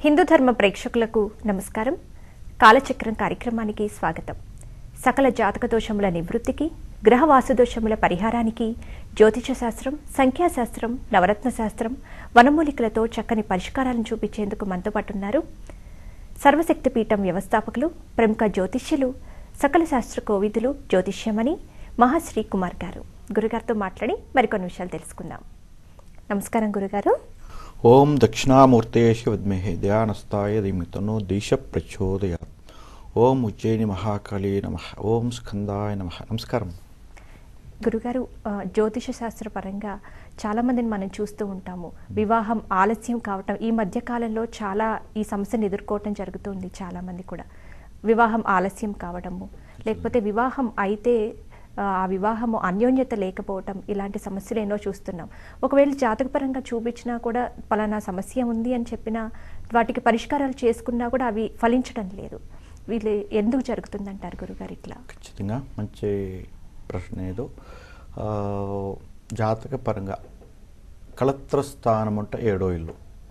హిందూ ధర్మ ప్రేక్షకులకు నమస్కారం కాలచక్రం కార్యక్రమానికి స్వాగతం సకల జాతక దోషముల నివృత్తికి గ్రహ వాసుదోషముల పరిహారానికి జ్యోతిష శాస్త్రం సంఖ్యాశాస్త్రం నవరత్న శాస్త్రం వనమూలికలతో చక్కని పరిష్కారాలను చూపించేందుకు మనతో పాటు ఉన్నారు సర్వశక్తి పీఠం వ్యవస్థాపకులు ప్రముఖ జ్యోతిష్యులు సకల శాస్త్ర కోవిదులు జ్యోతిష్యమని మహాశ్రీ కుమార్ గారు గురుగారితో మాట్లాడి మరికొన్ని విషయాలు తెలుసుకుందాం నమస్కారం గురుగారు ఓం దక్షిణామూర్తేష విద్మహే ధ్యానస్థాయ ధీమితను దీశ ప్రచోదయాత్ ఓం ఉజ్జయిని మహాకాళీ నమ ఓం స్కందాయ నమ నమస్కారం గురుగారు ఆ, జ్యోతిష శాస్త్ర పరంగా చాలా మందిని మనం చూస్తూ ఉంటాము వివాహం ఆలస్యం కావటం ఈ మధ్య కాలంలో చాలా ఈ సమస్యను ఎదుర్కోవటం జరుగుతుంది చాలా మంది కూడా వివాహం ఆలస్యం కావడము లేకపోతే వివాహం అయితే ఆ, ఆ వివాహము అన్యోన్యత లేకపోవటం ఇలాంటి సమస్యలు ఎన్నో చూస్తున్నాం ఒకవేళ జాతకపరంగా చూపించినా కూడా పలానా సమస్య ఉంది అని చెప్పినా వాటికి పరిష్కారాలు చేసుకున్నా కూడా అవి ఫలించడం లేదు వీళ్ళు ఎందుకు జరుగుతుందంటారు గురుగారు ఇట్లా ఖచ్చితంగా మంచి ప్రశ్న ఏదో ఆ, జాతక పరంగా కలత్ర స్థానం అంటే ఏడో ఇల్లు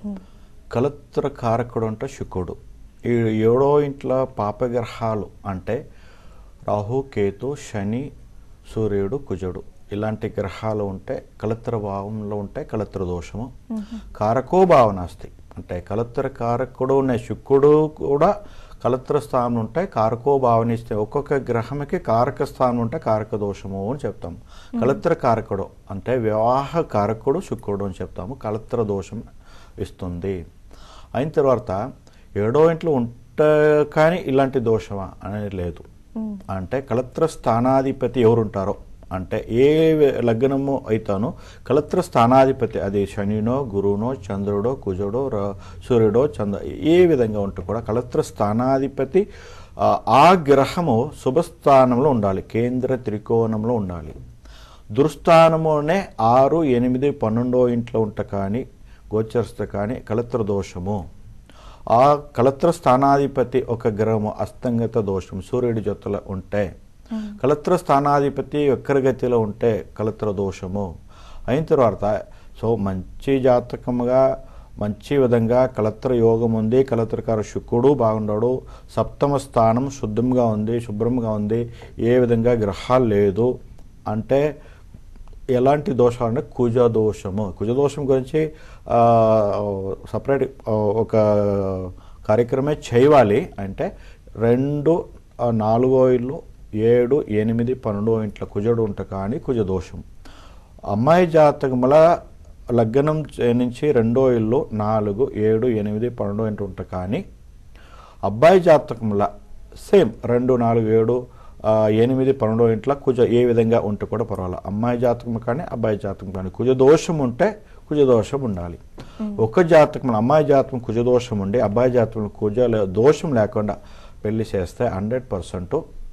కలత్ర కారకుడు అంటే శుకుడు ఈ ఏడో ఇంట్లో పాపగ్రహాలు అంటే రాహు కేతు శని సూర్యుడు కుజుడు ఇలాంటి గ్రహాలు ఉంటే కలత్ర భావంలో ఉంటే కలత్ర దోషము కారకో భావనాస్తి అంటే కలత్ర కారకుడు ఉన్న శుక్రుడు కూడా కలత్ర స్థానం ఉంటే కారకో భావనిస్తే ఒక్కొక్క గ్రహంకి కారక స్థానం ఉంటే కారక దోషము అని చెప్తాము కలత్ర కారకుడు అంటే వివాహ కారకుడు శుక్రుడు అని చెప్తాము కలత్ర దోషం ఇస్తుంది అయిన తర్వాత ఏడో ఇంట్లో ఉంటే కానీ ఇలాంటి దోషమా అనేది లేదు అంటే కలత్ర స్థానాధిపతి ఎవరుంటారో అంటే ఏ లగ్నము అయితానో కలత్ర స్థానాధిపతి అది శనినో గురువునో చంద్రుడో కుజుడో ర- సూర్యుడో చంద్ర ఏ విధంగా ఉంటే కూడా కలత్ర స్థానాధిపతి ఆ, ఆ గ్రహము శుభస్థానంలో ఉండాలి కేంద్ర త్రికోణంలో ఉండాలి దుర్స్థానమునే ఆరు ఎనిమిది పన్నెండో ఇంట్లో ఉంట కానీ గోచరిస్తే కానీ కలత్ర దోషము ఆ కలత్ర స్థానాధిపతి ఒక గ్రహము అస్తంగత దోషం సూర్యుడి జొత్తలో ఉంటే కలత్ర స్థానాధిపతి వక్రగతిలో ఉంటే కలత్ర దోషము అయిన తర్వాత సో మంచి జాతకముగా మంచి విధంగా కలత్ర యోగం ఉంది కలత్రకార శుక్రుడు బాగున్నాడు సప్తమ స్థానం శుద్ధంగా ఉంది శుభ్రంగా ఉంది ఏ విధంగా గ్రహాలు లేదు అంటే ఎలాంటి దోషాలు అంటే కుజ దోషము కుజ దోషం గురించి సపరేట్ ఒక కార్యక్రమే చేయాలి అంటే రెండు ఆ, నాలుగో ఇల్లు ఏడు ఎనిమిది పన్నెండో ఇంట్లో కుజుడు ఉంట కానీ కుజ దోషం అమ్మాయి జాతకముల లగ్నం చే- నుంచి రెండో ఇల్లు నాలుగు ఏడు ఎనిమిది పన్నెండో ఇంటి ఉంట కానీ అబ్బాయి జాతకముల సేమ్ రెండు నాలుగు ఏడు ఆ, ఎనిమిది పన్నెండో ఇంట్లో కుజ ఏ విధంగా ఉంటే కూడా పర్వాలేదు అమ్మాయి జాతకం కానీ అబ్బాయి జాతకం కానీ కుజ దోషం ఉంటే కుజ దోషం ఉండాలి ఒక జాతకం అమ్మాయి జాతకం కుజ దోషం ఉండి అబ్బాయి జాతకం కుజ లే- దోషం లేకుండా పెళ్లి చేస్తే హండ్రెడ్ పర్సెంట్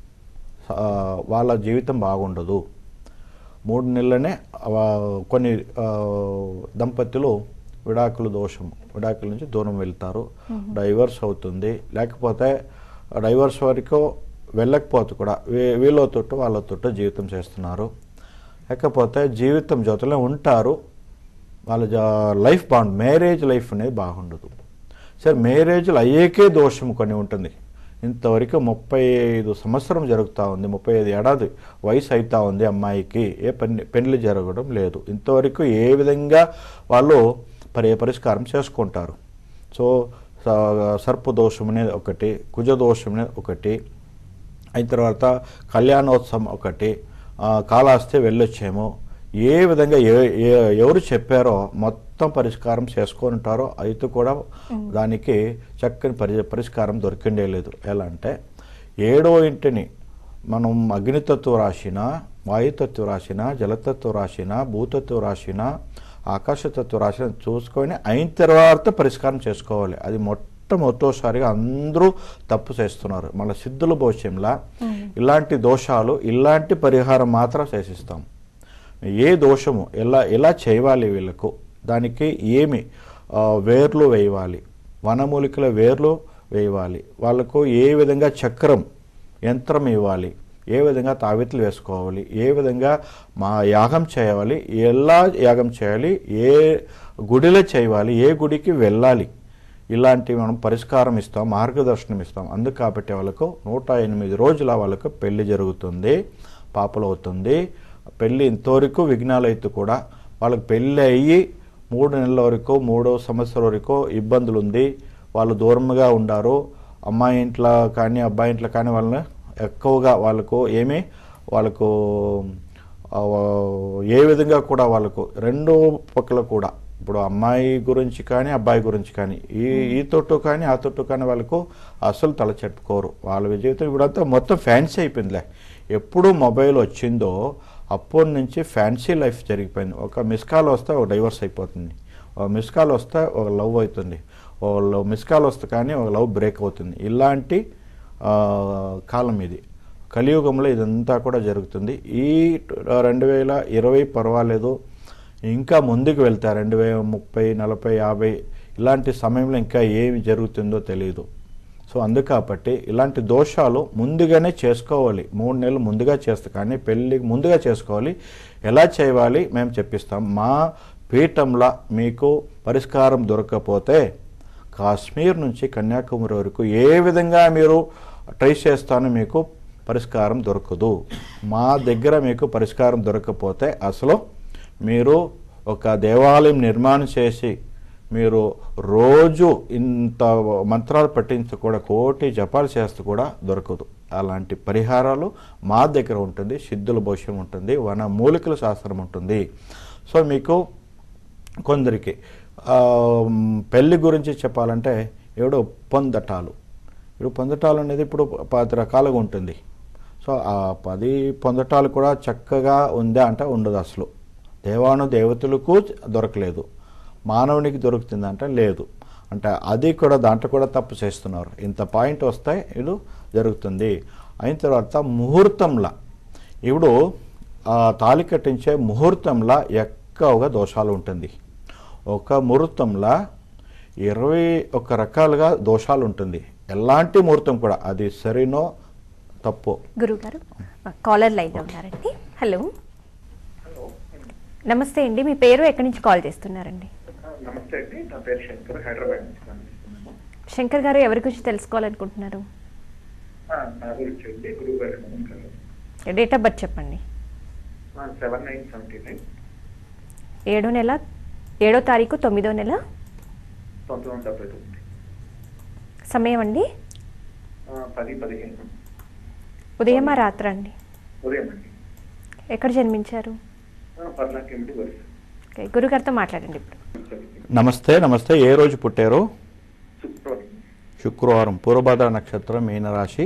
వాళ్ళ జీవితం బాగుండదు మూడు నెలలనే ఆ, కొన్ని ఆ, దంపతులు విడాకుల దోషం విడాకుల నుంచి దూరం వెళ్తారు డైవర్స్ అవుతుంది లేకపోతే డైవర్స్ వరకు వెళ్ళకపోతే కూడా వీ- వీళ్ళతోటి వాళ్ళతోటి జీవితం చేస్తున్నారు లేకపోతే జీవితం జೊತೆలో ఉంటారు వాళ్ళ జా- లైఫ్ బాగుంది మ్యారేజ్ లైఫ్ అనేది బాగుండదు సరే మ్యారేజ్లు అయ్యేకే దోషం కొన్ని ఉంటుంది ఇంతవరకు ముప్పై ఐదు సంవత్సరం జరుగుతూ ఉంది ముప్పై ఐదు ఏడాది వయసు అవుతా ఉంది అమ్మాయికి ఏ పని పెళ్లి జరగడం లేదు ఇంతవరకు ఏ విధంగా వాళ్ళు పరి పరిష్కారం చేసుకుంటారు సో స- సర్ప దోషం అనేది ఒకటి కుజ దోషం అనేది ఒకటి అయిన తర్వాత కళ్యాణోత్సవం ఒకటి ఆ, కాలాస్తే వెళ్ళొచ్చేమో ఏ విధంగా ఏ- ఏ- ఎవరు చెప్పారో మొత్తం పరిష్కారం చేసుకొని ఉంటారో అయితే కూడా దానికి చక్కని పరి పరిష్కారం దొరికిండే లేదు ఎలా అంటే ఏడో ఇంటిని మనం అగ్నితత్వ రాశిన వాయుతత్వ రాశిన జలతత్వ రాశిన భూతత్వ రాశిన ఆకాశతత్వ రాశిన చూసుకొని అయిన తర్వాత పరిష్కారం చేసుకోవాలి అది మొట్టమొదటిసారిగా అందరూ తప్పు చేస్తున్నారు మన సిద్ధుల భవిష్యంలా ఇలాంటి దోషాలు ఇలాంటి పరిహారం మాత్రం చేసిస్తాం ఏ దోషము ఎలా ఎలా చేయాలి వీళ్ళకు దానికి ఏమి ఆ, వేర్లు వేయాలి వనమూలికల వేర్లు వేయాలి వాళ్ళకు ఏ విధంగా చక్రం యంత్రం ఇవ్వాలి ఏ విధంగా తావితులు వేసుకోవాలి ఏ విధంగా మా యాగం చేయాలి ఎలా యాగం చేయాలి ఏ గుడిలో చేయాలి ఏ గుడికి వెళ్ళాలి ఇలాంటి మనం పరిష్కారం ఇస్తాం మార్గదర్శనం ఇస్తాం అందుకు కాబట్టి వాళ్ళకు నూట ఎనిమిది రోజుల వాళ్ళకు పెళ్లి జరుగుతుంది పాపలు అవుతుంది పెళ్ళి ఇంతవరకు విఘ్నాలు అయితే కూడా వాళ్ళకి పెళ్ళి అయ్యి మూడు నెలల వరకు మూడో సంవత్సరం వరకు ఇబ్బందులు ఉంది వాళ్ళు దూరంగా ఉండారు అమ్మాయి ఇంట్లో కానీ అబ్బాయి ఇంట్లో కానీ వాళ్ళని ఎక్కువగా వాళ్ళకు ఏమి వాళ్ళకు ఆ, ఏ విధంగా కూడా వాళ్ళకు రెండు పక్కల కూడా ఇప్పుడు అమ్మాయి గురించి కానీ అబ్బాయి గురించి కానీ ఈ ఈ తొట్టు కానీ ఆ తొట్టు కానీ వాళ్ళకు అసలు తల చెప్పుకోరు వాళ్ళ జీవితం ఇప్పుడంతా మొత్తం ఫ్యాన్సీ అయిపోయిందిలే ఎప్పుడు మొబైల్ వచ్చిందో అప్పటి నుంచి ఫ్యాన్సీ లైఫ్ జరిగిపోయింది ఒక మిస్ కాల్ వస్తే ఒక డైవర్స్ అయిపోతుంది ఒక మిస్ కాల్ వస్తే ఒక లవ్ అవుతుంది ఒక లవ్ మిస్ కాల్ వస్తే కానీ ఒక లవ్ బ్రేక్ అవుతుంది ఇలాంటి ఆ, కాలం ఇది కలియుగంలో ఇదంతా కూడా జరుగుతుంది ఈ రెండు వేల ఇరవై పర్వాలేదు ఇంకా ముందుకు వెళ్తా రెండు వేల ముప్పై నలభై యాభై ఇలాంటి సమయంలో ఇంకా ఏమి జరుగుతుందో తెలియదు సో అందుకు కాబట్టి ఇలాంటి దోషాలు ముందుగానే చేసుకోవాలి మూడు నెలలు ముందుగా చేస్తే కానీ పెళ్ళి ముందుగా చేసుకోవాలి ఎలా చేయాలి మేము చెప్పిస్తాం మా పీఠంలో మీకు పరిష్కారం దొరకకపోతే కాశ్మీర్ నుంచి కన్యాకుమారి వరకు ఏ విధంగా మీరు ట్రై చేస్తానో మీకు పరిష్కారం దొరకదు మా దగ్గర మీకు పరిష్కారం దొరకకపోతే అసలు మీరు ఒక దేవాలయం నిర్మాణం చేసి మీరు రోజు ఇంత మంత్రాలు పట్టించి కూడా కోటి జపాలు చేస్తూ కూడా దొరకదు అలాంటి పరిహారాలు మా దగ్గర ఉంటుంది సిద్ధుల భవిష్యం ఉంటుంది వన మూలికల శాస్త్రం ఉంటుంది సో మీకు కొందరికి ఆ, పెళ్లి గురించి చెప్పాలంటే ఏడో పొందటాలు ఇప్పుడు పొందటాలు అనేది ఇప్పుడు పది రకాలుగా ఉంటుంది సో ఆ పది పొందటాలు కూడా చక్కగా ఉందా అంటే ఉండదు అసలు దేవాను దేవతలకు దొరకలేదు మానవునికి దొరుకుతుందంటే లేదు అంటే అది కూడా దాంట్లో కూడా తప్పు చేస్తున్నారు ఇంత పాయింట్ వస్తే ఇది జరుగుతుంది అయిన తర్వాత ముహూర్తంలా ఇప్పుడు ఆ తాళి కట్టించే ముహూర్తంలో ఎక్కువగా దోషాలు ఉంటుంది ఒక ముహూర్తంలో ఇరవై ఒక రకాలుగా దోషాలు ఉంటుంది ఎలాంటి ముహూర్తం కూడా అది సరినో తప్పు గురుగారు కాలర్ లైన్లో ఉన్నారండి హలో నమస్తే అండి మీ పేరు ఎక్కడి నుంచి కాల్ చేస్తున్నారండి నమస్తే అండి నా పేరు శంకర్ హైదరాబాద్ నుంచి కనిపిస్తున్నాను శంకర్ గారు ఎవరి గురించి తెలుసుకోవాలనుకుంటున్నారు ఆ, నా గురించి అండి గురువు గారి నమస్కారం డేట్ ఆఫ్ బర్త్ చెప్పండి సెవెన్ నైన్ సెవెంటీ నైన్ ఏడో నెల ఏడో తారీఖు తొమ్మిదో నెల పంతొమ్మిది వందల డెబ్బై తొమ్మిది సమయం అండి ఆ, పది పదిహేను ఉదయమా రాత్ర అండి ఉదయం అండి ఎక్కడ జన్మించారు ఆ, పద్నాలుగు ఎనిమిది వరుస ఓకే గురుగారితో మాట్లాడండి ఇప్పుడు నమస్తే నమస్తే ఏ రోజు పుట్టారు శుక్రవారం శుక్రవారం పూర్వభద్ర నక్షత్రం మీనరాశి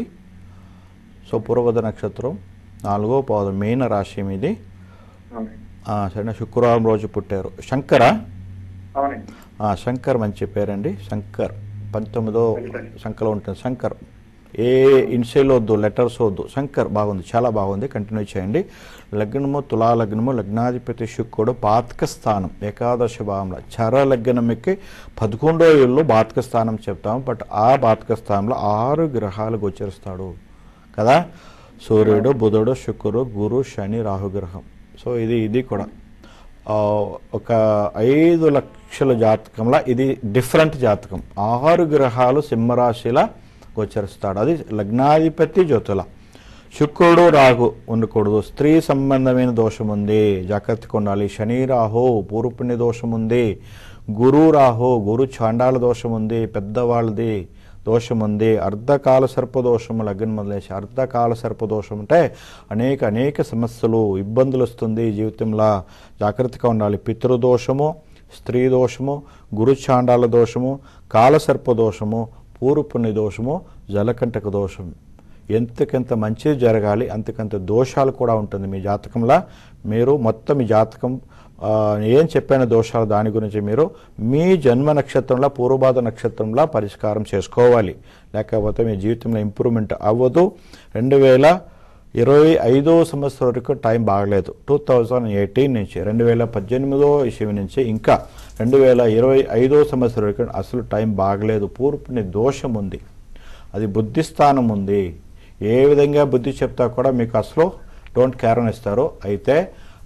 సో పూర్వభద్ర నక్షత్రం నాలుగో పాదం మీన రాశి మీది అవునండి ఆ, సరే శుక్రవారం రోజు పుట్టారు శంకరా అవునండి ఆ, శంకర్ మంచి పేరండి శంకర్ పంతొమ్మిదో సంఖ్యలో ఉంటుంది శంకర్ ఏ ఇన్షియల్ వద్దు లెటర్స్ వద్దు శంకర్ బాగుంది చాలా బాగుంది కంటిన్యూ చేయండి లగ్నము తులా లగ్నము లగ్నాధిపతి శుక్రుడు పాతక స్థానం ఏకాదశ భావంలో చర లగ్నమికి పదకొండో ఇల్లు బాతక స్థానం చెప్తాం బట్ ఆ బాతక స్థానంలో ఆరు గ్రహాలు గోచరిస్తాడు కదా సూర్యుడు బుధుడు శుక్రుడు గురు శని రాహుగ్రహం సో ఇది ఇది కూడా ఆ, ఒక ఐదు లక్షల జాతకంలో ఇది డిఫరెంట్ జాతకం ఆరు గ్రహాలు సింహరాశిలా గోచరిస్తాడు అది లగ్నాధిపతి జ్యోతుల శుక్రుడు రాహు ఉండకూడదు స్త్రీ సంబంధమైన దోషం ఉంది జాగ్రత్తగా ఉండాలి శని రాహు పూర్వపుణ్య దోషం ఉంది గురు రాహు గురు చాండాల దోషం ఉంది పెద్దవాళ్ళది దోషం ఉంది అర్ధకాల సర్పదోషము లగ్నం మొదలేసి అర్ధకాల సర్పదోషం అంటే అనేక అనేక సమస్యలు ఇబ్బందులు వస్తుంది జీవితంలో జాగ్రత్తగా ఉండాలి పితృదోషము స్త్రీ దోషము గురుచాండాల దోషము కాలసర్ప దోషము పూర్వపుణ్య దోషము జలకంటక దోషం ఎంతకంత మంచిది జరగాలి అంతకంత దోషాలు కూడా ఉంటుంది మీ జాతకంలో మీరు మొత్తం మీ జాతకం ఆ, ఏం చెప్పిన దోషాలు దాని గురించి మీరు మీ జన్మ నక్షత్రంలో పూర్వభాద నక్షత్రంలో పరిష్కారం చేసుకోవాలి లేకపోతే మీ జీవితంలో ఇంప్రూవ్మెంట్ అవ్వదు రెండు వేల ఇరవై ఐదో సంవత్సరం వరకు టైం బాగలేదు టూ థౌజండ్ ఎయిటీన్ నుంచి రెండు వేల పద్దెనిమిదో ఇషయం నుంచి ఇంకా రెండు వేల ఇరవై ఐదో సంవత్సరం వరకు అసలు టైం బాగలేదు పూర్పుని దోషం ఉంది అది బుద్ధి స్థానం ఉంది ఏ విధంగా బుద్ధి చెప్తా కూడా మీకు అసలు డోంట్ కేర్ అని ఇస్తారు అయితే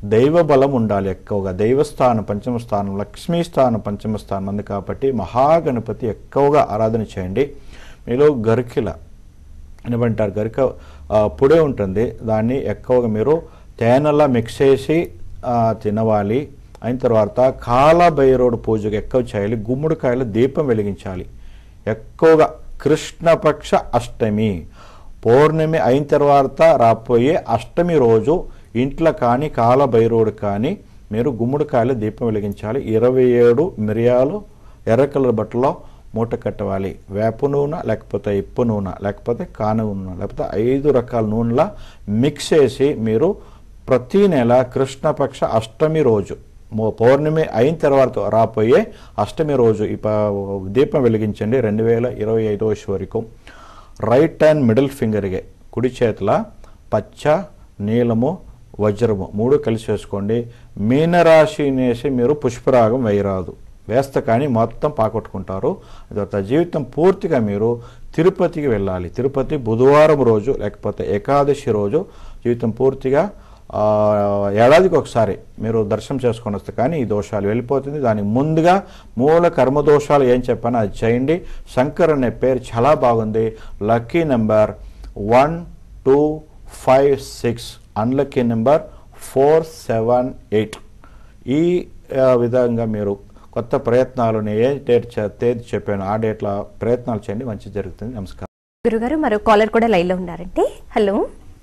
దైవ బలం ఉండాలి ఎక్కువగా దైవస్థానం పంచమ స్థానం లక్ష్మీ స్థానం పంచమ స్థానం ఉంది కాబట్టి మహాగణపతి ఎక్కువగా ఆరాధన చేయండి మీలో గరికిల ఏమంటారు గరిక ఆ, పొడి ఉంటుంది దాన్ని ఎక్కువగా మీరు తేనెలా మిక్స్ చేసి ఆ, తినవాలి అయిన తర్వాత కాలభైరవుడు పూజకు ఎక్కువ చేయాలి గుమ్మడికాయలు దీపం వెలిగించాలి ఎక్కువగా కృష్ణపక్ష అష్టమి పౌర్ణమి అయిన తర్వాత రాబోయే అష్టమి రోజు ఇంట్లో కానీ కాలభైరవుడు కానీ మీరు గుమ్మడికాయలు దీపం వెలిగించాలి ఇరవై ఏడు మిరియాలు ఎర్ర కలర్ బట్టలో మూట కట్టవాలి వేప నూనె లేకపోతే ఇప్పు నూనె లేకపోతే కానుగ నూనె లేకపోతే ఐదు రకాల నూనెల మిక్స్ చేసి మీరు ప్రతి నెల కృష్ణపక్ష అష్టమి రోజు మో- పౌర్ణమి అయిన తర్వాత రాబోయే అష్టమి రోజు ఈ ప- దీపం వెలిగించండి రెండు వేల ఇరవై ఐదో వరకు రైట్ హ్యాండ్ మిడిల్ ఫింగర్ಗೆ కుడి చేతుల పచ్చ నీలము వజ్రము మూడు కలిసి వేసుకోండి మీనరాశి నేసి మీరు పుష్పరాగం వేయరాదు వేస్తే కానీ మొత్తం పాకొట్టుకుంటారు తర్వాత జీవితం పూర్తిగా మీరు తిరుపతికి వెళ్ళాలి తిరుపతి బుధవారం రోజు లేకపోతే ఏకాదశి రోజు జీవితం పూర్తిగా ఆ, ఏడాదికి ఒకసారి మీరు దర్శనం చేసుకొని వస్తే కానీ ఈ దోషాలు వెళ్ళిపోతుంది దానికి ముందుగా మూల కర్మ దోషాలు ఏం చెప్పానో అది చేయండి శంకర్ అనే పేరు చాలా బాగుంది lucky number one two five six unlucky number four seven eight ఈ ఆ, విధంగా మీరు కొత్త ప్రయత్నాలను ఏ డేట్ చే- తేదీ చెప్పాను ఆ డేట్లో ప్రయత్నాలు చేయండి మంచి జరుగుతుంది నమస్కారం గురుగారు మరో కాలర్ కూడా లైన్లో ఉన్నారండి హలో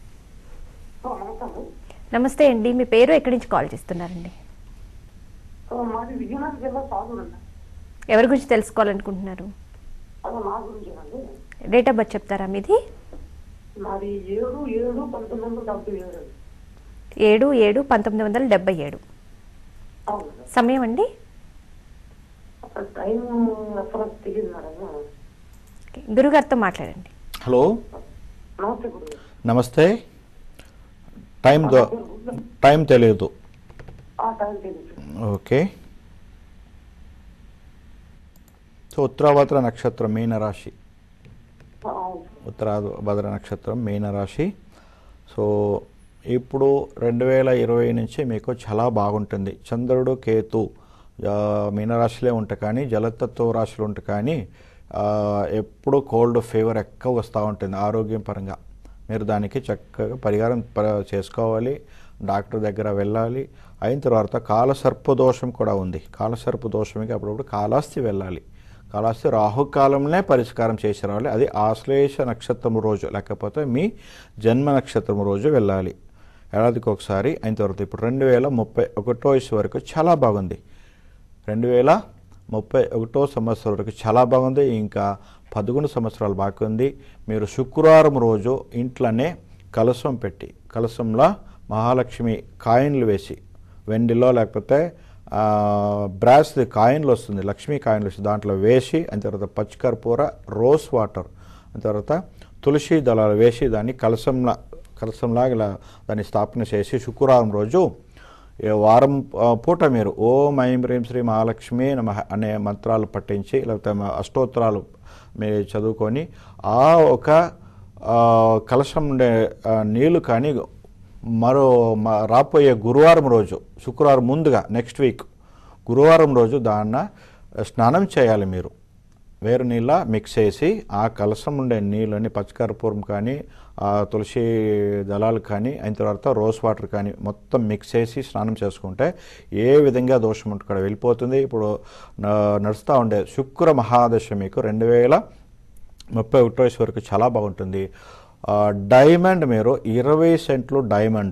నమస్తే అండి మీ పేరు ఎక్కడి నుంచి కాల్ చేస్తున్నారండి మాది విజయనగరం జిల్లా సాగూరు అండి ఎవరి గురించి తెలుసుకోవాలనుకుంటున్నారు అదే మా గురించి అండి డేట్ ఆఫ్ బర్త్ చెప్తారా మీది మాది ఏడు ఏడు పంతొమ్మిది వందల డెబ్బై ఏడు అండి ఏడు ఏడు పంతొమ్మిది వందల డెబ్బై ఏడు అవునండి సమయం అండి అక్కడ టైం రెఫరెన్స్ తెలియదు మేడం ఓకే, గురుగారితో మాట్లాడండి హలో నమస్తే గురు నమస్తే టైం దో టైం తెలియదు ఆ టైం తెలియదు ఓకే సో ఉత్తరాభద్ర నక్షత్రం మీనరాశి ఆ, అవును ఉత్తరాభద్ర నక్షత్రం మీనరాశి సో ఇప్పుడు రెండు వేల ఇరవై నుంచి మీకు చాలా బాగుంటుంది చంద్రుడు కేతు ఆ, మీనరాశిలో ఉంటాయి కానీ జలతత్వ రాశిలో ఉంటాయి కానీ ఆ, ఎప్పుడు కోల్డ్ ఫీవర్ ఎక్కువ వస్తూ ఉంటుంది ఆరోగ్యం పరంగా మీరు దానికి చక్కగా పరిహారం ప- చేసుకోవాలి డాక్టర్ దగ్గర వెళ్ళాలి అయిన తర్వాత కాలసర్ప దోషం కూడా ఉంది కాలసర్ప దోషంకి అప్పుడప్పుడు కాళహస్తి వెళ్ళాలి కాళహస్తి రాహుకాలంలో పరిష్కారం చేసి రావాలి అది ఆశ్లేష నక్షత్రం రోజు లేకపోతే మీ జన్మ నక్షత్రం రోజు వెళ్ళాలి ఏడాదికి ఒకసారి అయిన తర్వాత ఇప్పుడు రెండు వేల ముప్పై ఒకటో వయసు వరకు చాలా బాగుంది రెండు వేల ముప్పై ఒకటో సంవత్సరం వరకు చాలా బాగుంది ఇంకా పదకొండు సంవత్సరాలు బాగుంది మీరు శుక్రవారం రోజు ఇంట్లోనే కలసం పెట్టి కలసంలో మహాలక్ష్మి కాయిన్లు వేసి వెండిలో లేకపోతే ఆ, బ్రాస్ కాయిన్లు వస్తుంది లక్ష్మీ కాయిన్లు వస్తుంది దాంట్లో వేసి అయిన తర్వాత పచ్చికర్పూర రోస్ వాటర్ అయిన తర్వాత తులసి దళాలు వేసి దాన్ని కలసంలా కలసంలాగా ఇలా దాన్ని స్థాపన చేసి శుక్రవారం రోజు ఏ వారం ఆ, పూట మీరు ఓం ఐం హ్రీం శ్రీ మహాలక్ష్మి నమ అనే మంత్రాలు పట్టించి లేకపోతే మా అష్టోత్తరాలు మీరు చదువుకొని ఆ ఒక ఆ, కలశం ఉండే ఆ, నీళ్లు కానీ మరో మ- రాబోయే గురువారం రోజు శుక్రవారం ముందుగా నెక్స్ట్ వీక్ గురువారం రోజు దాన్న స్నానం చేయాలి మీరు వేరు నీళ్ళ మిక్స్ చేసి ఆ కలసం ఉండే నీళ్ళని పచ్చకర్పూరం కానీ ఆ తులసి దళాలు కానీ అయిన తర్వాత రోజ్ వాటర్ కానీ మొత్తం మిక్స్ చేసి స్నానం చేసుకుంటే ఏ విధంగా దోషం ఉంటే కూడా వెళ్ళిపోతుంది ఇప్పుడు న- నడుస్తూ ఉండే శుక్ర మహాదశ మీకు రెండు వేల ముప్పై ఒకటో వయసు వరకు చాలా బాగుంటుంది ఆ, డైమండ్ మీరు ఇరవై సెంట్లు డైమండ్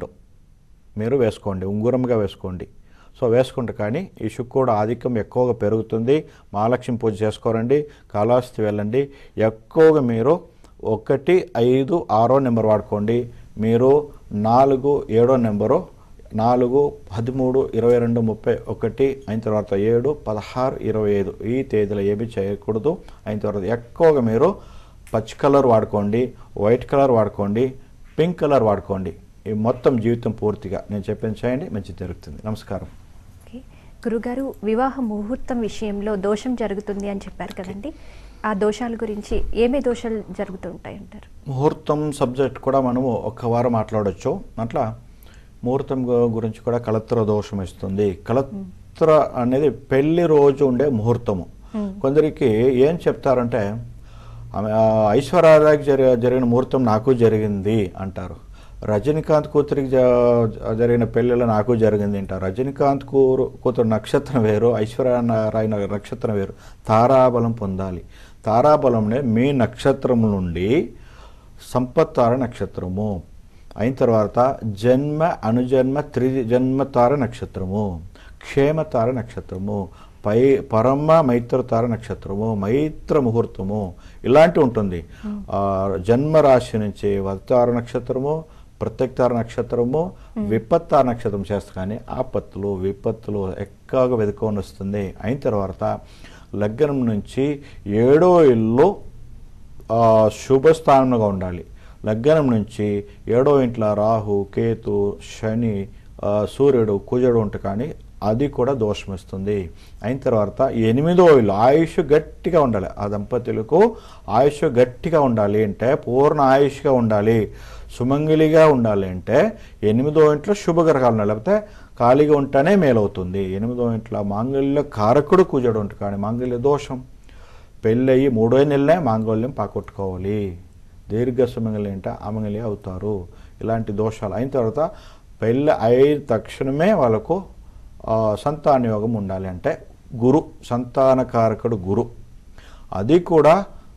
మీరు వేసుకోండి ఉంగురంగా వేసుకోండి సో వేసుకుంటే కానీ ఈ శుక్రుడు ఆధిక్యం ఎక్కువగా పెరుగుతుంది మహాలక్ష్మి పూజ చేసుకోరండి కాళహస్తి వెళ్ళండి ఎక్కువగా మీరు ఒకటి ఐదు ఆరో నెంబర్ వాడుకోండి మీరు నాలుగు ఏడో నెంబరు నాలుగు పదమూడు ఇరవై రెండు ముప్పై ఒకటి అయిన తర్వాత ఏడు పదహారు ఇరవై ఐదు ఈ తేదీలో ఏమీ చేయకూడదు అయిన తర్వాత ఎక్కువగా మీరు పచ్చి కలర్ వాడుకోండి వైట్ కలర్ వాడుకోండి పింక్ కలర్ వాడుకోండి ఈ మొత్తం జీవితం పూర్తిగా నేను చెప్పింది చేయండి మంచి జరుగుతుంది నమస్కారం ఓకే గురుగారు వివాహ ముహూర్తం విషయంలో దోషం జరుగుతుంది అని చెప్పారు కదండి ఆ దోషాల గురించి ఏమే దోషాలు జరుగుతూ ఉంటాయి అంటారు ముహూర్తం సబ్జెక్ట్ కూడా మనము ఒక్క వారం మాట్లాడొచ్చు అట్లా ముహూర్తం గు- గురించి కూడా కలత్ర దోషం ఇస్తుంది కలత్ర అనేది పెళ్లి రోజు ఉండే ముహూర్తము కొందరికి ఏం చెప్తారంటే ఆమె ఆ ఐశ్వర్యరాయకి జరి జరిగిన ముహూర్తం నాకు జరిగింది అంటారు రజనీకాంత్ కూతురికి జ- జరిగిన పెళ్ళిలో నాకు జరిగింది అంటారు రజనీకాంత్ కూరు కూతురు నక్షత్రం వేరు ఐశ్వర్యరాయ్ నక్షత్రం వేరు తారాబలం పొందాలి తారాబలంనే మీ నక్షత్రం నుండి సంపత్తార నక్షత్రము అయిన తర్వాత జన్మ అనుజన్మ త్రిజన్మ తార నక్షత్రము క్షేమతార నక్షత్రము పై పరమ మైత్ర తార నక్షత్రము మైత్ర ముహూర్తము ఇలాంటి ఉంటుంది ఆ, జన్మ రాశి నుంచి వత్తార నక్షత్రము ప్రత్యక్తార నక్షత్రము విపత్తార నక్షత్రం చేస్తా కానీ ఆపత్తులు విపత్తులు ఎక్కువగా వెతుకొని వస్తుంది అయిన తర్వాత లగ్నం నుంచి ఏడో ఇల్లు ఆ, శుభస్థానంగా ఉండాలి లగ్నం నుంచి ఏడో ఇంట్లో రాహు కేతు శని ఆ, సూర్యుడు కుజుడు ఉంటే కానీ అది కూడా దోషం ఇస్తుంది అయిన తర్వాత ఎనిమిదో ఇల్లు ఆయుష్ గట్టిగా ఉండాలి ఆ దంపతులకు ఆయుష్ గట్టిగా ఉండాలి అంటే పూర్ణ ఆయుష్గా ఉండాలి సుమంగిలిగా ఉండాలి అంటే ఎనిమిదో ఇంట్లో శుభగ్రహాలు ఉండాలి లేకపోతే ఖాళీగా ఉంటేనే మేలవుతుంది ఎనిమిదో ఇంట్లో మాంగళ్య కారకుడు కుజుడు ఉంటుంది కానీ మాంగళ్య దోషం పెళ్ళయి మూడో నెలలే మాంగళ్యం పాకొట్టుకోవాలి దీర్ఘ సుమంగళి అంటే అమంగళి అవుతారు ఇలాంటి దోషాలు అయిన తర్వాత పెళ్ళి అయిన తక్షణమే వాళ్ళకు ఆ, సంతాన యోగం ఉండాలి అంటే గురు సంతానకారకుడు గురు అది కూడా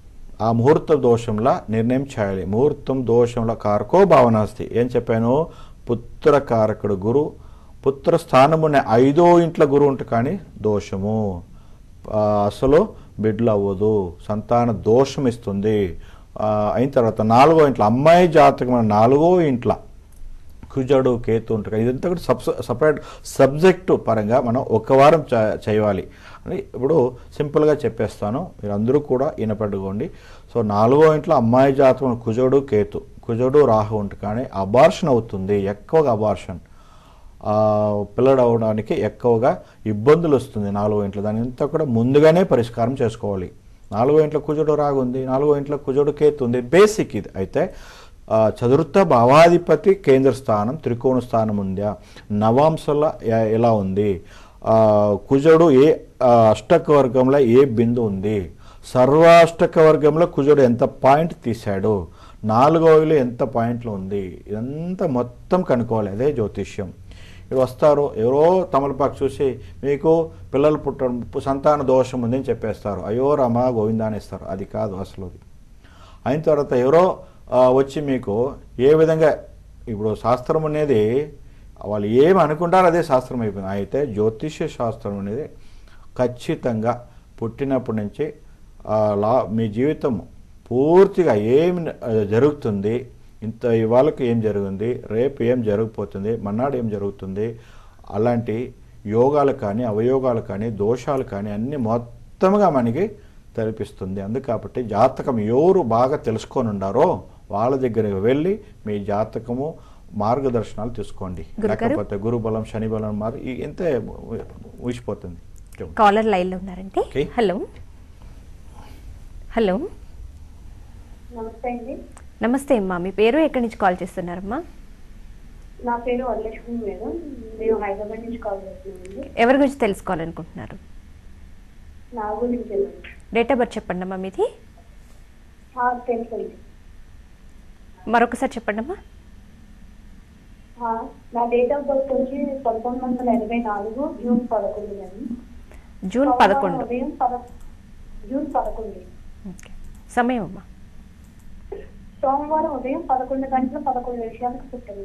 ఆ ముహూర్త దోషంలా నిర్ణయం చేయాలి ముహూర్తం దోషంలో కారకో భావనాస్తి ఏం చెప్పాను పుత్ర కారకుడు గురు పుత్ర స్థానమునే ఐదో ఇంట్లో గురువు ఉంటే కానీ దోషము ఆ, అసలు బిడ్డలు అవ్వదు సంతాన దోషం ఇస్తుంది ఆ, అయిన తర్వాత నాలుగో ఇంట్లో అమ్మాయి జాతకం నాలుగో ఇంట్లో కుజుడు కేతు ఉంటారు కదా, ఇదంతా కూడా సబ్ సపరేట్ సబ్జెక్టు పరంగా మనం ఒక వారం చ- చేయాలి అని ఇప్పుడు సింపుల్గా చెప్పేస్తాను మీరు అందరూ కూడా వినపడుకోండి సో నాలుగో ఇంట్లో అమ్మాయి జాతకం కుజుడు కేతు కుజుడు రాహు ఉంటుంది కానీ అబార్షన్ అవుతుంది ఎక్కువగా అబార్షన్ ఆ, పిల్లడు అవడానికి ఎక్కువగా ఇబ్బందులు వస్తుంది నాలుగో ఇంట్లో దాని అంతా కూడా ముందుగానే పరిష్కారం చేసుకోవాలి నాలుగో ఇంట్లో కుజుడు రాగుంది నాలుగో ఇంట్లో కుజుడు కేతు ఉంది బేసిక్ ఇది అయితే ఆ, చతుర్థ భావాధిపతి కేంద్ర స్థానం త్రికోణ స్థానం ఉందా నవాంశల ఎ- ఎలా ఉంది ఆ, కుజుడు ఏ ఆ, అష్టక వర్గంలో ఏ బిందు ఉంది సర్వాష్టక వర్గంలో కుజుడు ఎంత పాయింట్ తీశాడు నాలుగోవిలో ఎంత పాయింట్లు ఉంది ఇదంతా మొత్తం కనుక్కోవాలి అదే జ్యోతిష్యం మీరు వస్తారు ఎవరో తమలపాకు చూసి మీకు పిల్లలు పుట్టడం సంతాన దోషం ఉందని చెప్పేస్తారు అయ్యో రమా గోవిందా అని ఇస్తారు అది కాదు అసలు అది అయిన తర్వాత ఎవరో ఆ, వచ్చి మీకు ఏ విధంగా ఇప్పుడు శాస్త్రం అనేది వాళ్ళు ఏమి అనుకుంటారో అదే శాస్త్రం అయిపోయింది అయితే జ్యోతిష్య శాస్త్రం అనేది ఖచ్చితంగా పుట్టినప్పటి నుంచి ఆ, లా మీ జీవితం పూర్తిగా ఏమి ఆ, జరుగుతుంది ఇంత ఇవాళకి ఏం జరిగింది రేపు ఏం జరగబోతుంది మన్నాడు ఏం జరుగుతుంది అలాంటి యోగాలు కానీ అవయోగాలు కానీ దోషాలు కానీ అన్నీ మొత్తంగా మనకి తెలిపిస్తుంది అందుకు కాబట్టి జాతకం ఎవరు బాగా తెలుసుకొని ఉండారో వాళ్ళ దగ్గరికి వెళ్ళి మీ జాతకము మార్గదర్శనాలు తీసుకోండి గురుగారు? లేకపోతే గురుబలం శని బలం మారి ఈ- ఇంతే ఊసిపోతుంది కాలర్ లైన్లో ఉన్నారండి Okay. హలో హలో నమస్తే అండి నమస్తే అమ్మా మీ పేరు ఎక్కడి నుంచి కాల్ చేస్తున్నారమ్మా నా పేరు వరలక్ష్మి మేడం మేము హైదరాబాద్ నుంచి కాల్ చేస్తున్నామండి ఎవరి గురించి తెలుసుకోవాలనుకుంటున్నారు నా గురించి డేట్ ఆఫ్ బర్త్ చెప్పండి అమ్మా మీది తెలుసండి మరొకసారి చెప్పండి అమ్మా ఆ, నా డేట్ ఆఫ్ బర్త్ వచ్చి పంతొమ్మిది వందల ఎనభై నాలుగు జూన్ పదకొండు మేడం జూన్ సోమవారం పదకొండు ఉదయం పద జూన్ పదకొండు ఓకే సమయం అమ్మా సోమవారం ఉదయం పదకొండు గంటల పదకొండు నిమిషాలకు పుట్టింది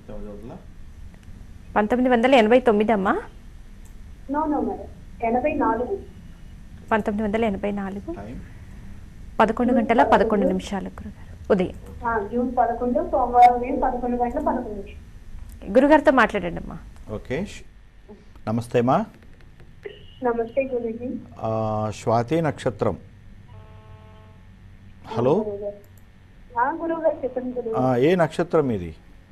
పంతొమ్మిది వందల ఎనభై తొమ్మిది అమ్మా నో నో మేడం ఎనభై నాలుగు పంతొమ్మిది వందల ఎనభై నాలుగు టైం పదకొండు గంటల పదకొండు నిమిషాలు గురుగారు ఉదయం ఆ, జూన్ పదకొండు సోమవారం ఉదయం పదకొండు గంటల పదకొండు నిమిషాలు గురుగారితో మాట్లాడండి అమ్మా ఓకే ష్- నమస్తే మా నమస్తే గురుజీ ఆ, స్వాతి నక్షత్రం హలో గురువు గారు చెప్పండి గురువు ఆ, ఏ నక్షత్రం ఇది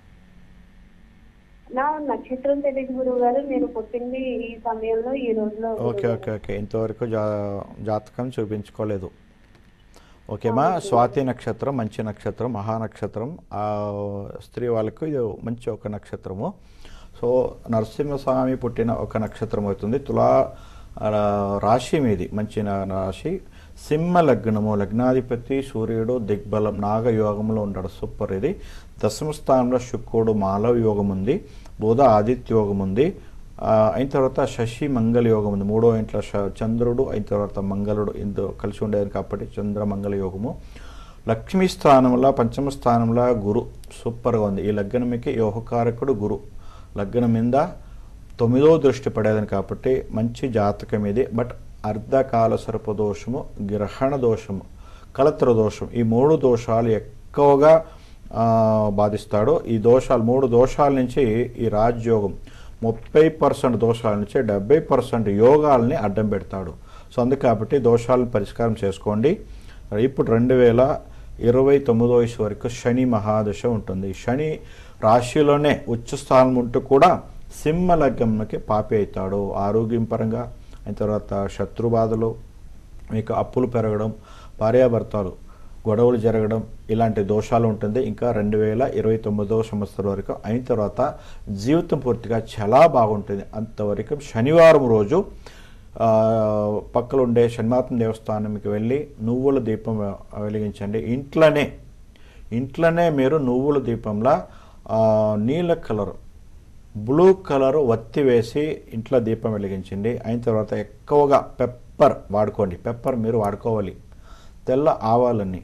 నా నక్షత్రం తెలియదు గురువు గారు నేను పుట్టింది ఈ సమయంలో ఈ రోజులో ఓకే ఓకే ఓకే ఇంతవరకు జా జాతకం చూపించుకోలేదు ఓకేమా స్వాతి నక్షత్రం మంచి నక్షత్రం మహానక్షత్రం ఆ స్త్రీ వాళ్ళకు ఇది మంచి ఒక నక్షత్రము సో నరసింహస్వామి పుట్టిన ఒక నక్షత్రం అవుతుంది తులా ఆ, రాశి మీది మంచి నా- రాశి సింహ లగ్నము లగ్నాధిపతి సూర్యుడు దిగ్బలం నాగయోగంలో ఉంటాడు సూపర్ ఇది దశమ స్థానంలో శుక్రుడు మాలవ యోగం ఉంది బుధ ఆదిత్య యోగం ఉంది ఆ, అయిన తర్వాత శశి మంగళ యోగం ఉంది మూడో ఇంట్లో శ- చంద్రుడు అయిన తర్వాత మంగళుడు ఇందు కలిసి ఉండేది కాబట్టి చంద్ర మంగళ యోగము లక్ష్మీ స్థానంలో పంచమ స్థానంలో గురు సూపర్గా ఉంది ఈ లగ్నమికి యోగకారకుడు గురు లగ్నం మీద తొమ్మిదో దృష్టి పడేదని కాబట్టి మంచి జాతకం ఇది బట్ అర్ధకాల సర్ప దోషము గ్రహణ దోషము కలత్ర దోషం ఈ మూడు దోషాలు ఎక్కువగా ఆ, బాధిస్తాడు ఈ దోషాలు మూడు దోషాల నుంచి ఈ రాజయోగం ముప్పై పర్సెంట్ దోషాల నుంచి డెబ్బై పర్సెంట్ యోగాల్ని అడ్డం పెడతాడు సో అందుకు కాబట్టి దోషాలను పరిష్కారం చేసుకోండి ఇప్పుడు రెండు వేల ఇరవై తొమ్మిదో వయసు వరకు శని మహాదశ ఉంటుంది శని రాశిలోనే ఉచ్చ స్థానం ఉంటూ కూడా సింహ లగ్నంకి పాపి అవుతాడు ఆరోగ్యం పరంగా అయిన తర్వాత శత్రు బాధలు మీకు అప్పులు పెరగడం భార్యాభర్తలు గొడవలు జరగడం ఇలాంటి దోషాలు ఉంటుంది ఇంకా రెండు వేల ఇరవై తొమ్మిదవ సంవత్సరం వరకు అయిన తర్వాత జీవితం పూర్తిగా చాలా బాగుంటుంది అంతవరకు శనివారం రోజు ఆ, పక్కన ఉండే శనిమాతం దేవస్థానంకి వెళ్ళి నువ్వుల దీపం వె- వెలిగించండి ఇంట్లోనే ఇంట్లోనే మీరు నువ్వుల దీపంలో ఆ, నీల కలర్ బ్లూ కలర్ వత్తి వేసి ఇంట్లో దీపం వెలిగించండి అయిన తర్వాత ఎక్కువగా పెప్పర్ వాడుకోండి పెప్పర్ మీరు వాడుకోవాలి తెల్ల ఆవాలని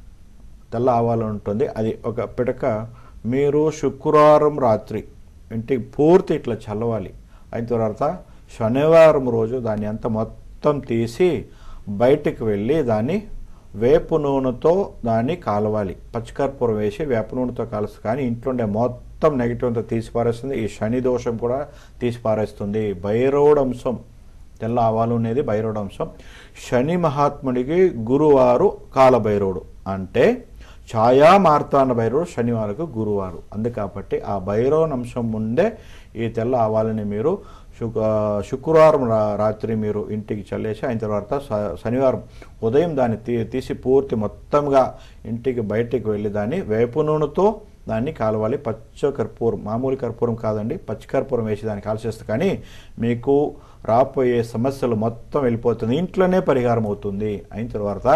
తెల్ల ఆవాలు ఉంటుంది అది ఒక పిడక మీరు శుక్రవారం రాత్రి ఇంటికి పూర్తి ఇట్లా చల్లవాలి అయిన తర్వాత శనివారం రోజు దాన్ని అంతా మొత్తం తీసి బయటికి వెళ్ళి దాన్ని వేపు నూనెతో దాన్ని కాలవాలి పచ్చికర్పూరం వేసి వేప నూనెతో కాలుస్తుంది కానీ ఇంట్లో ఉండే మొత్తం నెగిటివ్ అంతా తీసి పారేస్తుంది ఈ శని దోషం కూడా తీసి పారేస్తుంది భైరవుడు అంశం తెల్ల ఆవాలు అనేది భైరవుడు అంశం శని మహాత్ముడికి గురువారు కాలభైరవుడు అంటే ఛాయా మార్తాండ భైరవుడు శనివారకు గురువారు అందు కాబట్టి ఆ భైరవన్ అంశం ముందే ఈ తెల్ల ఆవాలని మీరు శుక్ర శుక్రవారం రా- రాత్రి మీరు ఇంటికి చల్లేసి అయిన తర్వాత స- శనివారం ఉదయం దాన్ని తీ తీసి పూర్తి మొత్తంగా ఇంటికి బయటికి వెళ్ళి దాన్ని వేపు నూనెతో దాన్ని కాలవాలి పచ్చ కర్పూరం మామూలు కర్పూరం కాదండి పచ్చి కర్పూరం వేసి దాన్ని కాల్చేస్తే కానీ మీకు రాబోయే సమస్యలు మొత్తం వెళ్ళిపోతుంది ఇంట్లోనే పరిహారం అవుతుంది అయిన తర్వాత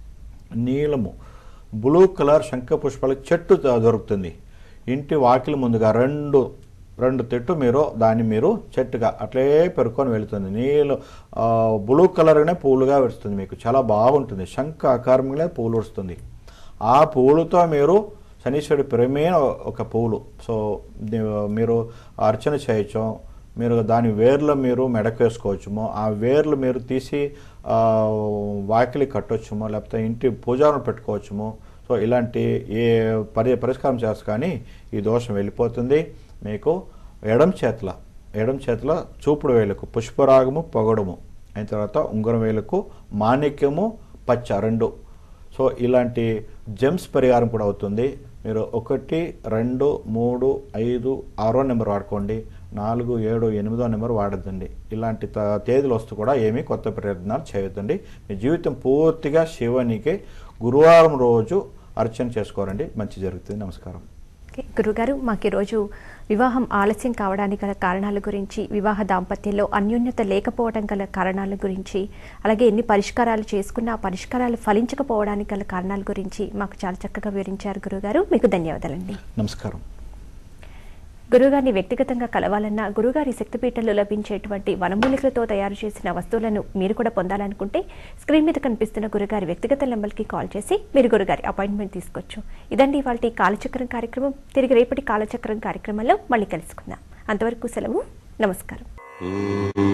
నీలము బ్లూ కలర్ శంఖ పుష్పాల చెట్టు ద- దొరుకుతుంది ఇంటి వాకిలి ముందుగా రెండు రెండు చెట్టు మీరు దాన్ని మీరు చెట్టుగా అట్లే పెరుక్కొని వెళుతుంది నీళ్ళు ఆ, బ్లూ కలర్గానే పూలుగా వస్తుంది మీకు చాలా బాగుంటుంది శంఖ ఆకారంగానే పూలు వస్తుంది ఆ పూలతో మీరు శనీశ్వరుడి ప్రేమైన ఒక పూలు సో ది- మీరు అర్చన చేయొచ్చు మీరు దాని వేర్లు మీరు మెడకు వేసుకోవచ్చుమో ఆ వేర్లు మీరు తీసి ఆ, వాకిలి కట్టొచ్చుమో లేకపోతే ఇంటి పూజాలను పెట్టుకోవచ్చుమో సో ఇలాంటి ఏ పరి పరిష్కారం చేస్తే కానీ ఈ దోషం వెళ్ళిపోతుంది మీకు ఎడం చేతుల ఎడం చేతుల చూపుడు వేలుకు పుష్పరాగము పొగడము అయిన తర్వాత ఉంగరం వేలుకు మాణిక్యము పచ్చ రెండు సో ఇలాంటి జెమ్స్ పరిహారం కూడా అవుతుంది మీరు ఒకటి రెండు మూడు ఐదు ఆరో నెంబర్ వాడుకోండి నాలుగు ఏడు ఎనిమిదో నెంబర్ వాడద్దండి ఇలాంటి త- తేదీలు వస్తూ కూడా ఏమీ కొత్త ప్రయత్నాలు చేయొద్దండి మీ జీవితం పూర్తిగా శివునికి గురువారం రోజు అర్చన చేసుకోరండి మంచి జరుగుతుంది నమస్కారం ఓకే, గురుగారు మాకు ఈరోజు వివాహం ఆలస్యం కావడానికి గల కారణాల గురించి వివాహ దాంపత్యంలో అన్యోన్యత లేకపోవడం గల కారణాల గురించి అలాగే ఎన్ని పరిష్కారాలు చేసుకున్నా ఆ పరిష్కారాలు ఫలించకపోవడానికి గల కారణాల గురించి మాకు చాలా చక్కగా వివరించారు గురుగారు మీకు ధన్యవాదాలండి నమస్కారం గురుగారిని వ్యక్తిగతంగా కలవాలన్నా గురుగారి శక్తిపీఠంలో లభించేటువంటి వనమూలికలతో తయారు చేసిన వస్తువులను మీరు కూడా పొందాలనుకుంటే స్క్రీన్ మీద కనిపిస్తున్న గురుగారి వ్యక్తిగత నెంబర్కి కాల్ చేసి మీరు గురుగారి అపాయింట్మెంట్ తీసుకోవచ్చు ఇదండి ఇవాళ కాలచక్రం కార్యక్రమం తిరిగి రేపటి కాలచక్రం కార్యక్రమంలో మళ్ళీ కలుసుకుందాం అంతవరకు సెలవు నమస్కారం Mm-hmm.